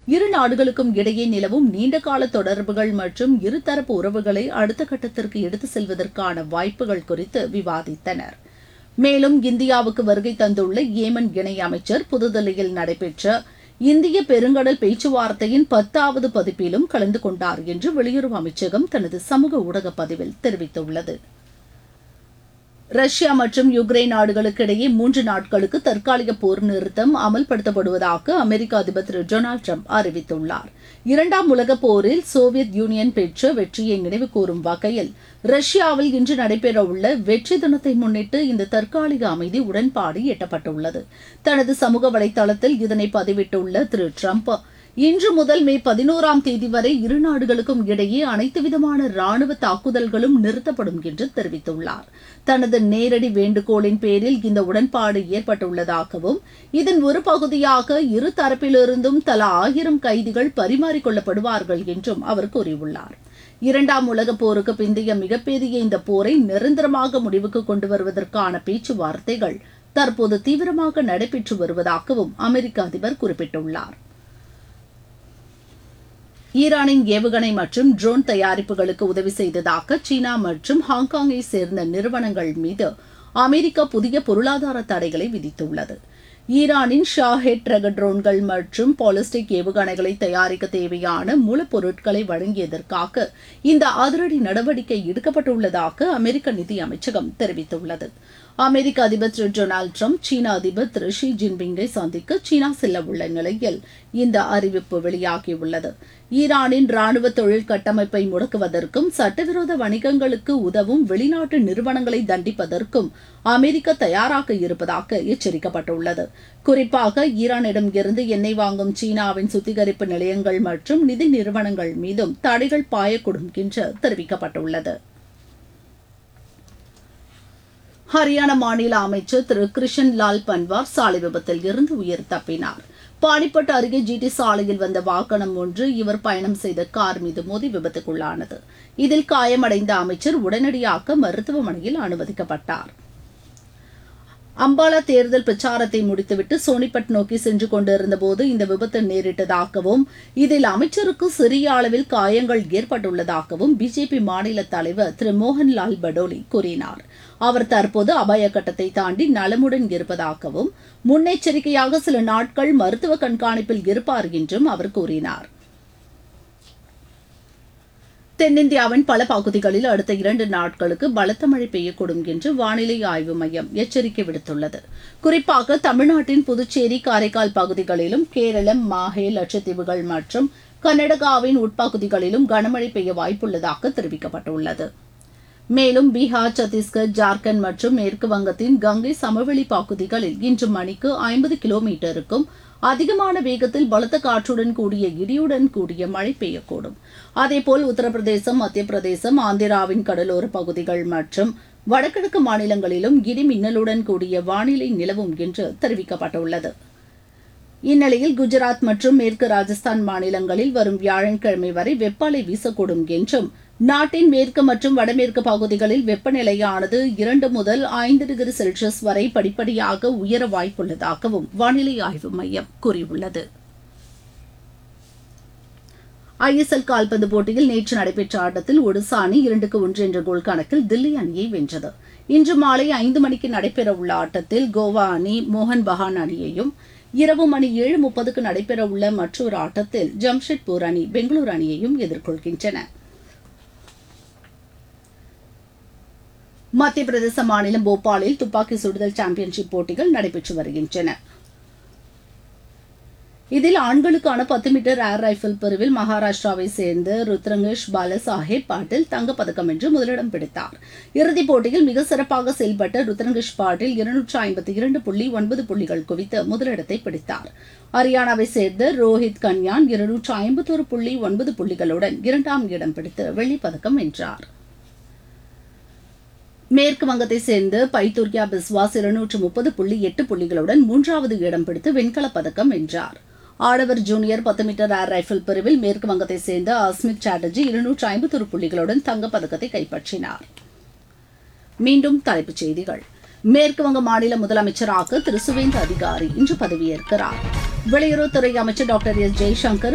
இரு நாடுகளுக்கும் இடையே நிலவும் நீண்டகால தொடர்புகள் மற்றும் இருதரப்பு உறவுகளை அடுத்த கட்டத்திற்கு எடுத்து செல்வதற்கான வாய்ப்புகள் குறித்து விவாதித்தனர் மேலும் இந்தியாவுக்கு வருகை தந்துள்ள ஏமன் இணை அமைச்சர் புதுதில்லியில் நடைபெற்ற இந்திய பெருங்கடல் பேச்சுவார்த்தையின் பத்தாவது பதிப்பிலும் கலந்து கொண்டார் என்று வெளியுறவு அமைச்சகம் தனது சமூக ஊடக பதிவில் தெரிவித்துள்ளது ரஷ்யா மற்றும் யுக்ரைன் நாடுகளுக்கு இடையே மூன்று நாட்களுக்கு தற்காலிக போர் நிறுத்தம் அமல்படுத்தப்படுவதாக அமெரிக்க அதிபர் திரு டொனால்டு ட்ரம்ப் அறிவித்துள்ளார் இரண்டாம் உலகப் போரில் சோவியத் யூனியன் பெற்ற வெற்றியை நினைவு கூறும் வகையில் ரஷ்யாவில் இன்று நடைபெறவுள்ள வெற்றி தினத்தை முன்னிட்டு இந்த தற்காலிக அமைதி உடன்பாடு எட்டப்பட்டுள்ளது தனது சமூக வலைதளத்தில் இதனை பதிவிட்டுள்ள திரு ட்ரம்ப் இன்று முதல் மே பதினோராம் தேதி வரை இரு நாடுகளுக்கும் இடையே அனைத்து விதமான ராணுவ தாக்குதல்களும் நிறுத்தப்படும் என்று தெரிவித்துள்ளார் தனது நேரடி வேண்டுகோளின் பேரில் இந்த உடன்பாடு ஏற்பட்டுள்ளதாகவும் இதன் ஒரு பகுதியாக இரு தரப்பிலிருந்தும் தலா ஆயிரம் கைதிகள் பரிமாறிக்கொள்ளப்படுவார்கள் என்றும் அவர் கூறியுள்ளார் இரண்டாம் உலகப் போருக்கு பிந்தைய மிகப்பெரிய இந்த போரை நிரந்தரமாக முடிவுக்கு கொண்டு வருவதற்கான பேச்சுவார்த்தைகள் தற்போது தீவிரமாக நடைபெற்று வருவதாகவும் அமெரிக்க அதிபர் குறிப்பிட்டுள்ளார் ஈரானின் ஏவுகணை மற்றும் ட்ரோன் தயாரிப்புகளுக்கு உதவி செய்ததாக சீனா மற்றும் ஹாங்காங்கை சேர்ந்த நிறுவனங்கள் மீது அமெரிக்கா புதிய பொருளாதார தடைகளை விதித்துள்ளது ஈரானின் ஷாஹெட் ரக ட்ரோன்கள் மற்றும் பாலிஸ்டிக் ஏவுகணைகளை தயாரிக்க தேவையான மூலப்பொருட்களை வழங்கியதற்காக இந்த அதிரடி நடவடிக்கை எடுக்கப்பட்டுள்ளதாக அமெரிக்க நிதி அமைச்சகம் தெரிவித்துள்ளது அமெரிக்க அதிபர் திரு டொனால்டு ட்ரம்ப் சீன அதிபர் திரு ஷி ஜின்பிங்கை சந்திக்க சீனா செல்ல உள்ள நிலையில் இந்த அறிவிப்பு வெளியாகியுள்ளது ஈரானின் ராணுவ தொழில் கட்டமைப்பை முடக்குவதற்கும் சட்டவிரோத வணிகங்களுக்கு உதவும் வெளிநாட்டு நிறுவனங்களை தண்டிப்பதற்கும் அமெரிக்கா தயாராக இருப்பதாக எச்சரிக்கப்பட்டுள்ளது குறிப்பாக ஈரானிடம் இருந்து எண்ணெய் வாங்கும் சீனாவின் சுத்திகரிப்பு நிலையங்கள் மற்றும் நிதி நிறுவனங்கள் மீதும் தடைகள் பாயக்கூடும் என்று தெரிவிக்கப்பட்டுள்ளது ஹரியானா மாநில அமைச்சர் திரு கிருஷன் லால் பன்வார் சாலை விபத்தில் இருந்து உயிர் தப்பினார் பாணிப்பட்டு அருகே ஜிடி சாலையில் வந்த வாகனம் ஒன்று இவர் பயணம் செய்த கார் மீது மோதி விபத்துக்குள்ளானது இதில் காயமடைந்த அமைச்சர் உடனடியாக மருத்துவமனையில் அனுமதிக்கப்பட்டார் அம்பாலா தேர்தல் பிரச்சாரத்தை முடித்துவிட்டு சோனிபட் நோக்கி சென்று கொண்டிருந்தபோது இந்த விபத்து நேரிட்டதாகவும் இதில் அமைச்சருக்கு சிறிய அளவில் காயங்கள் ஏற்பட்டுள்ளதாகவும் பிஜேபி மாநில தலைவர் திரு மோகன்லால் படோலி கூறினார் அவர் தற்போது அபாய கட்டத்தை தாண்டி நலமுடன் இருப்பதாகவும் முன்னெச்சரிக்கையாக சில நாட்கள் மருத்துவ கண்காணிப்பில் இருப்பார் என்றும் அவர் கூறினார் தென்னிந்தியாவின் பல பகுதிகளில் அடுத்த இரண்டு நாட்களுக்கு பலத்த மழை பெய்யக்கூடும் என்று வானிலை ஆய்வு மையம் எச்சரிக்கை விடுத்துள்ளது குறிப்பாக தமிழ்நாட்டின் புதுச்சேரி காரைக்கால் பகுதிகளிலும் கேரளம் மாஹே லட்சத்தீவுகள் மற்றும் கர்நாடகாவின் உட்பகுதிகளிலும் கனமழை பெய்ய வாய்ப்புள்ளதாக தெரிவிக்கப்பட்டுள்ளது மேலும் பீகார் சத்தீஸ்கர் ஜார்க்கண்ட் மற்றும் மேற்கு வங்கத்தின் கங்கை சமவெளி பகுதிகளில் இன்று மணிக்கு ஐம்பது கிலோமீட்டருக்கும் அதிகமான வேகத்தில் பலத்த காற்றுடன் கூடிய இடியுடன் கூடிய மழை பெய்யக்கூடும் அதேபோல் உத்தரப்பிரதேசம் மத்திய பிரதேசம் ஆந்திராவின் கடலோர பகுதிகள் மற்றும் வடகிழக்கு மாநிலங்களிலும் இடி மின்னலுடன் கூடிய வானிலை நிலவும் என்று தெரிவிக்கப்பட்டுள்ளது இந்நிலையில் குஜராத் மற்றும் மேற்கு ராஜஸ்தான் மாநிலங்களில் வரும் வியாழக்கிழமை வரை வெப்ப அலை வீசக்கூடும் என்றும் நாட்டின் மேற்கு மற்றும் வடமேற்கு பகுதிகளில் வெப்பநிலையானது இரண்டு முதல் ஐந்து டிகிரி செல்சியஸ் வரை படிப்படியாக உயர வாய்ப்புள்ளதாகவும் வானிலை ஆய்வு மையம் கூறியுள்ளது ஐஎஸ்எல் கால்பந்து போட்டியில் நேற்று நடைபெற்ற ஆட்டத்தில் ஒடிசா அணி இரண்டுக்கு ஒன்று என்ற கோல் கணக்கில் தில்லி அணியை வென்றது இன்று மாலை ஐந்து மணிக்கு நடைபெறவுள்ள ஆட்டத்தில் கோவா அணி மோகன் பகான் அணியையும் இரவு மணி ஏழு முப்பதுக்கு நடைபெறவுள்ள மற்றொரு ஆட்டத்தில் ஜம்ஷெட்பூர் அணி பெங்களூரு அணியையும் எதிர்கொள்கின்றன மத்திய பிரதேச மாநிலம் போபாலில் துப்பாக்கி சுடுதல் சாம்பியன்ஷிப் போட்டிகள் நடைபெற்று வருகின்றன இதில் ஆண்களுக்கான பத்து மீட்டர் ஏர் ரைபிள் பிரிவில் மகாராஷ்டிராவை சேர்ந்த ருத்ரங்கேஷ் பாலசாஹேப் பாட்டில் தங்கப்பதக்கம் வென்று முதலிடம் பிடித்தார் இறுதிப் போட்டியில் மிக சிறப்பாக செயல்பட்ட ருத்ரங்கேஷ் பாட்டில் இருநூற்று ஐம்பத்தி இரண்டு புள்ளி ஒன்பது புள்ளிகள் குவித்து முதலிடத்தை பிடித்தார் ஹரியானாவை சேர்ந்த ரோஹித் கன்யான் இருநூற்று ஐம்பத்தோரு புள்ளி ஒன்பது புள்ளிகளுடன் இரண்டாம் இடம் பிடித்து வெள்ளிப்பதக்கம் வென்றார் மேற்கு வங்கத்தை சேர்ந்த பைத்தூர்யா பிஸ்வாஸ் இருநூற்று முப்பது புள்ளி எட்டு புள்ளிகளுடன் மூன்றாவது இடம் பிடித்து வெண்கலப் பதக்கம் வென்றார் ஆடவர் ஜூனியர் பத்து மீட்டர் ஏர் ரைபிள் பிரிவில் மேற்கு வங்கத்தை சேர்ந்த அஸ்மித் சாட்டர்ஜி இருநூற்று ஐம்பத்தொரு புள்ளிகளுடன் தங்கப்பதக்கத்தை கைப்பற்றினார் மீண்டும் தலைப்புச் செய்திகள் மேற்கு வங்க மாநில முதலமைச்சராக திரு சுவேந்த அதிகாரி இன்று பதவியேற்கிறார் வெளியுறவுத்துறை அமைச்சர் டாக்டர் எஸ் ஜெய்சங்கர்